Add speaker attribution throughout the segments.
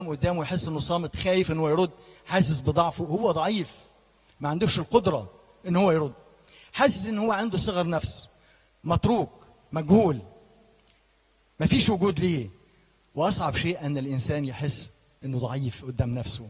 Speaker 1: قدامه يحس انه صامت خايف انه يرد حاسس بضعفه هو ضعيف ما عندوش القدره ان هو يرد حاسس ان هو عنده صغر نفس متروك مجهول ما فيش وجود ليه واصعب شيء ان الانسان يحس انه ضعيف قدام نفسه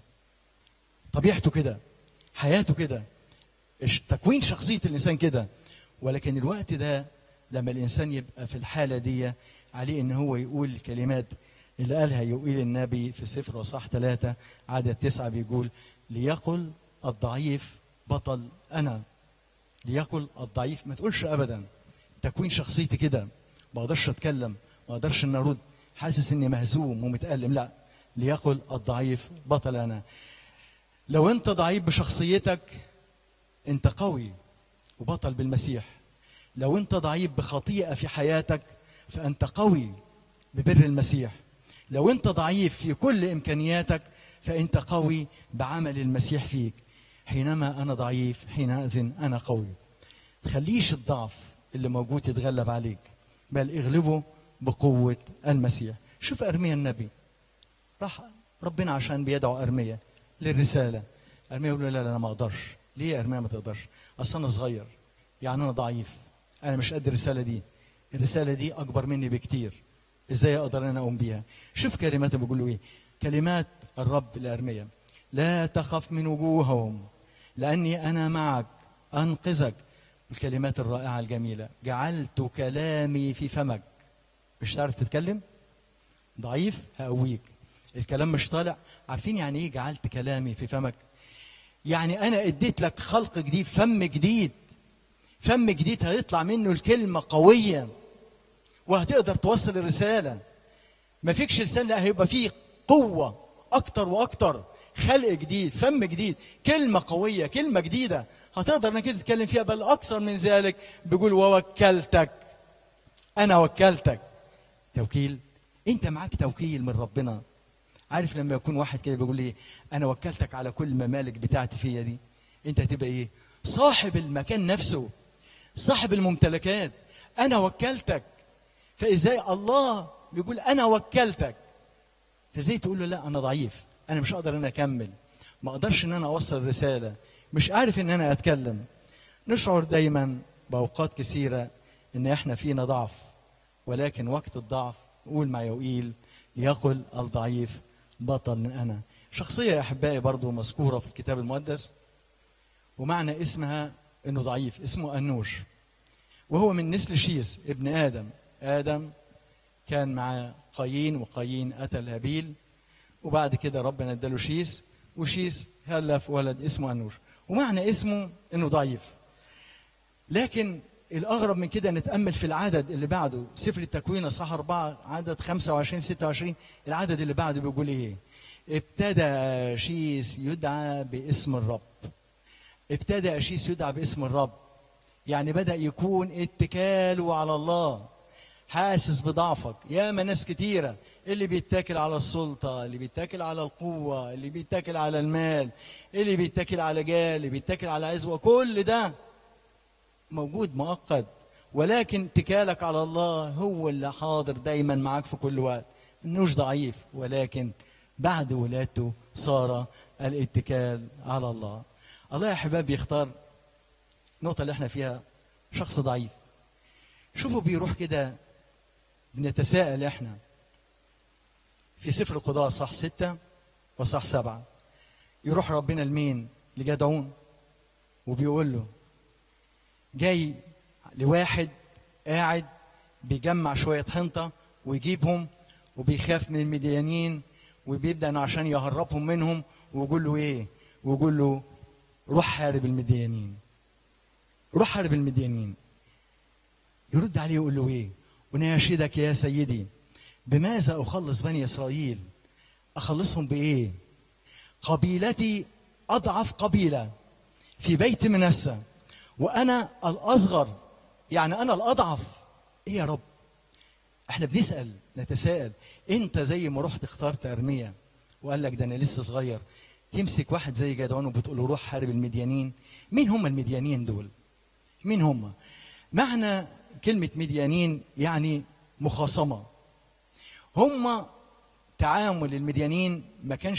Speaker 1: طبيعته كده حياته كده إش- تكوين شخصيه الانسان كده ولكن الوقت ده لما الانسان يبقى في الحاله دي عليه ان هو يقول الكلمات اللي قالها يقول النبي في سفر وصح ثلاثة عدد تسعة بيقول ليقل الضعيف بطل أنا ليقل الضعيف ما تقولش أبدا تكوين شخصيتي كده ما أقدرش أتكلم ما أقدرش إن أرد حاسس إني مهزوم ومتألم لا ليقل الضعيف بطل أنا لو أنت ضعيف بشخصيتك أنت قوي وبطل بالمسيح لو أنت ضعيف بخطيئة في حياتك فأنت قوي ببر المسيح لو أنت ضعيف في كل إمكانياتك فأنت قوي بعمل المسيح فيك حينما أنا ضعيف حينئذ أنا قوي تخليش الضعف اللي موجود يتغلب عليك بل اغلبه بقوة المسيح شوف أرميا النبي راح ربنا عشان بيدعو أرميا للرسالة أرميا يقول له لا لا أنا ما أقدرش ليه يا أرميا ما تقدرش أصل أنا صغير يعني أنا ضعيف أنا مش قد الرسالة دي الرسالة دي أكبر مني بكتير إزاي أقدر أنا أقوم بيها شوف كلماته بيقولوا إيه كلمات الرب لأرميا لا تخف من وجوههم لأني أنا معك أنقذك الكلمات الرائعة الجميلة جعلت كلامي في فمك مش تعرف تتكلم ضعيف هقويك الكلام مش طالع عارفين يعني ايه جعلت كلامي في فمك يعني انا اديت لك خلق جديد فم جديد فم جديد هيطلع منه الكلمة قوية وهتقدر توصل الرسالة ما فيكش لسان لا هيبقى فيه قوة أكتر وأكتر خلق جديد فم جديد كلمة قوية كلمة جديدة هتقدر انك انت تتكلم فيها بل أكثر من ذلك بيقول ووكلتك أنا وكلتك توكيل أنت معاك توكيل من ربنا عارف لما يكون واحد كده بيقول لي أنا وكلتك على كل الممالك بتاعتي فيا دي أنت هتبقى إيه صاحب المكان نفسه صاحب الممتلكات أنا وكلتك فازاي الله بيقول انا وكلتك فازاي تقول له لا انا ضعيف انا مش هقدر ان اكمل ما اقدرش ان انا اوصل رساله مش عارف ان انا اتكلم نشعر دايما باوقات كثيره ان احنا فينا ضعف ولكن وقت الضعف قول مع يوئيل ليقل الضعيف بطل من انا شخصيه يا احبائي برضو مذكوره في الكتاب المقدس ومعنى اسمها انه ضعيف اسمه انوش وهو من نسل شيس ابن ادم ادم كان مع قايين وقايين قتل هابيل وبعد كده ربنا اداله شيس وشيس خلف ولد اسمه انوش ومعنى اسمه انه ضعيف لكن الاغرب من كده نتامل في العدد اللي بعده سفر التكوين اصحاح 4 عدد 25 26 العدد اللي بعده بيقول ايه ابتدى شيس يدعى باسم الرب ابتدى شيس يدعى باسم الرب يعني بدا يكون اتكاله على الله حاسس بضعفك ياما ناس كتيرة اللي بيتاكل على السلطة اللي بيتاكل على القوة اللي بيتاكل على المال اللي بيتاكل على جاه اللي بيتاكل على عزوة كل ده موجود مؤقت ولكن اتكالك على الله هو اللي حاضر دايما معاك في كل وقت انوش ضعيف ولكن بعد ولادته صار الاتكال على الله الله يا حباب يختار النقطة اللي احنا فيها شخص ضعيف شوفوا بيروح كده بنتساءل احنا في سفر القضاء صح ستة وصح سبعة يروح ربنا لمين لجدعون وبيقول له جاي لواحد قاعد بيجمع شوية حنطة ويجيبهم وبيخاف من المديانين وبيبدأ عشان يهربهم منهم ويقول له ايه ويقول له روح حارب المديانين روح حارب المديانين يرد عليه يقول له ايه اناشدك يا سيدي بماذا اخلص بني اسرائيل اخلصهم بايه قبيلتي اضعف قبيله في بيت منسى وانا الاصغر يعني انا الاضعف ايه يا رب احنا بنسال نتساءل انت زي ما رحت اخترت ارميا وقال لك ده انا لسه صغير تمسك واحد زي جدعون وبتقول له روح حارب المديانين مين هم المديانين دول مين هم معنى كلمة مديانين يعني مخاصمة هم تعامل المديانين ما كانش